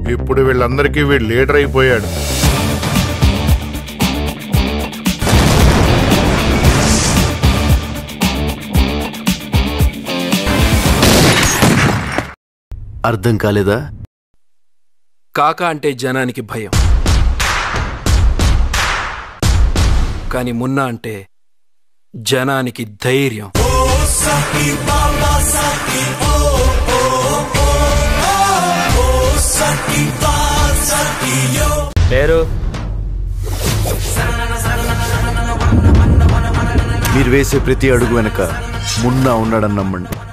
ఇప్పుడు వీళ్ళందరికీ వీడు లీడర్ అయిపోయాడు అర్థం కాలేదా కాక అంటే జనానికి భయం కానీ మున్నా అంటే జనానికి ధైర్యం పేరు మీరు వేసే ప్రతి అడుగు వెనక మున్నా ఉన్నాడని నమ్మండి